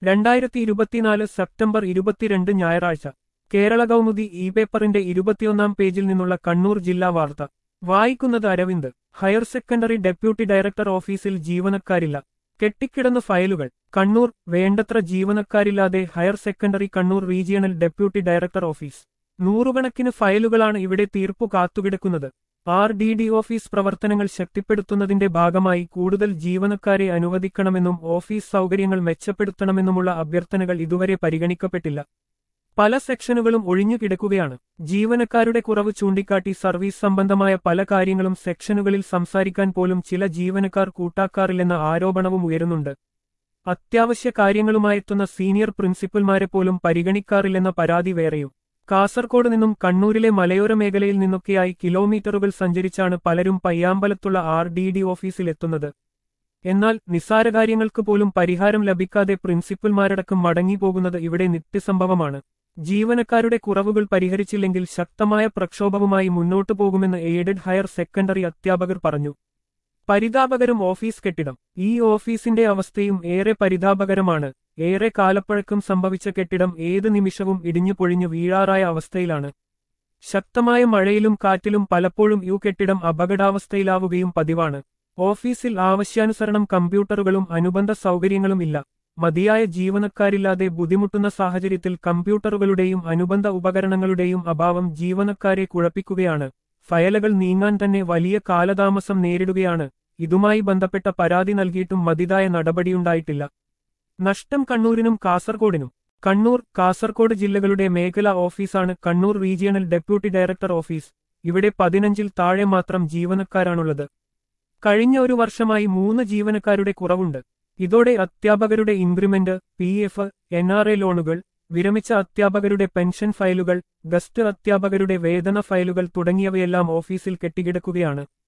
രണ്ടായിരത്തി ഇരുപത്തിനാല് സെപ്റ്റംബർ ഇരുപത്തിരണ്ട് ഞായറാഴ്ച കേരള കൗമുദി ഇ പേപ്പറിന്റെ ഇരുപത്തിയൊന്നാം പേജിൽ നിന്നുള്ള കണ്ണൂർ ജില്ലാ വാർത്ത വായിക്കുന്നത് Aravind higher secondary deputy director ഓഫീസിൽ ജീവനക്കാരില്ല കെട്ടിക്കിടന്ന ഫയലുകൾ കണ്ണൂർ വേണ്ടത്ര ജീവനക്കാരില്ലാതെ higher secondary Kannur regional deputy director office നൂറുകണക്കിന് ഫയലുകളാണ് ഇവിടെ തീർപ്പു കാത്തുകിടക്കുന്നത് ആർ ഡി ഡി ഓഫീസ് പ്രവർത്തനങ്ങൾ ശക്തിപ്പെടുത്തുന്നതിന്റെ ഭാഗമായി കൂടുതൽ ജീവനക്കാരെ അനുവദിക്കണമെന്നും ഓഫീസ് സൗകര്യങ്ങൾ മെച്ചപ്പെടുത്തണമെന്നുമുള്ള അഭ്യർത്ഥനകൾ ഇതുവരെ പരിഗണിക്കപ്പെട്ടില്ല പല സെക്ഷനുകളും ഒഴിഞ്ഞുകിടക്കുകയാണ് ജീവനക്കാരുടെ കുറവ് ചൂണ്ടിക്കാട്ടി സർവീസ് സംബന്ധമായ പല കാര്യങ്ങളും സെക്ഷനുകളിൽ സംസാരിക്കാൻ പോലും ചില ജീവനക്കാർ കൂട്ടാക്കാറില്ലെന്ന ആരോപണവും ഉയരുന്നുണ്ട് അത്യാവശ്യ കാര്യങ്ങളുമായെത്തുന്ന സീനിയർ പ്രിൻസിപ്പൽമാരെ പോലും പരിഗണിക്കാറില്ലെന്ന പരാതി വേറെയും കാസർകോട് നിന്നും കണ്ണൂരിലെ മലയോര മേഖലയിൽ നിന്നൊക്കെയായി കിലോമീറ്ററുകൾ സഞ്ചരിച്ചാണ് പലരും പയ്യാമ്പലത്തുള്ള ആർ ഡി ഡി ഓഫീസിലെത്തുന്നത് എന്നാൽ നിസ്സാരകാര്യങ്ങൾക്ക് പോലും പരിഹാരം ലഭിക്കാതെ പ്രിൻസിപ്പൽമാരടക്കം മടങ്ങിപ്പോകുന്നത് ഇവിടെ നിത്യസംഭവമാണ് ജീവനക്കാരുടെ കുറവുകൾ പരിഹരിച്ചില്ലെങ്കിൽ ശക്തമായ പ്രക്ഷോഭവുമായി മുന്നോട്ടു പോകുമെന്ന് എയ്ഡഡ് ഹയർ സെക്കൻഡറി അധ്യാപകർ പറഞ്ഞു പരിതാപകരം ഓഫീസ് കെട്ടിടം ഈ ഓഫീസിന്റെ അവസ്ഥയും ഏറെ പരിതാപകരമാണ് ഏറെ കാലപ്പഴക്കം സംഭവിച്ച കെട്ടിടം ഏത് നിമിഷവും ഇടിഞ്ഞു പൊഴിഞ്ഞു വീഴാറായ അവസ്ഥയിലാണ് ശക്തമായ മഴയിലും കാറ്റിലും പലപ്പോഴും ഈ കെട്ടിടം അപകടാവസ്ഥയിലാവുകയും പതിവാണ് ഓഫീസിൽ ആവശ്യാനുസരണം കമ്പ്യൂട്ടറുകളും അനുബന്ധ സൗകര്യങ്ങളും ഇല്ല മതിയായ ജീവനക്കാരില്ലാതെ ബുദ്ധിമുട്ടുന്ന സാഹചര്യത്തിൽ കമ്പ്യൂട്ടറുകളുടെയും അനുബന്ധ ഉപകരണങ്ങളുടെയും അഭാവം ജീവനക്കാരെ കുഴപ്പിക്കുകയാണ് ഫയലുകൾ നീങ്ങാൻ തന്നെ വലിയ കാലതാമസം നേരിടുകയാണ് ഇതുമായി ബന്ധപ്പെട്ട പരാതി നൽകിയിട്ടും മതിതായ നടപടിയുണ്ടായിട്ടില്ല നഷ്ടം കണ്ണൂരിനും കാസർകോടിനും കണ്ണൂർ കാസർകോട് ജില്ലകളുടെ മേഖലാ ഓഫീസാണ് Kannur regional deputy director office ഇവിടെ പതിനഞ്ചിൽ താഴെ മാത്രം ജീവനക്കാരാണുള്ളത് കഴിഞ്ഞ ഒരു വർഷമായി മൂന്ന് ജീവനക്കാരുടെ കുറവുണ്ട് ഇതോടെ അധ്യാപകരുടെ increment P F N R A ലോണുകൾ വിരമിച്ച അധ്യാപകരുടെ പെൻഷൻ ഫയലുകൾ ഗസ്റ്റ് അധ്യാപകരുടെ വേതന ഫയലുകൾ തുടങ്ങിയവയെല്ലാം ഓഫീസിൽ കെട്ടിക്കിടക്കുകയാണ്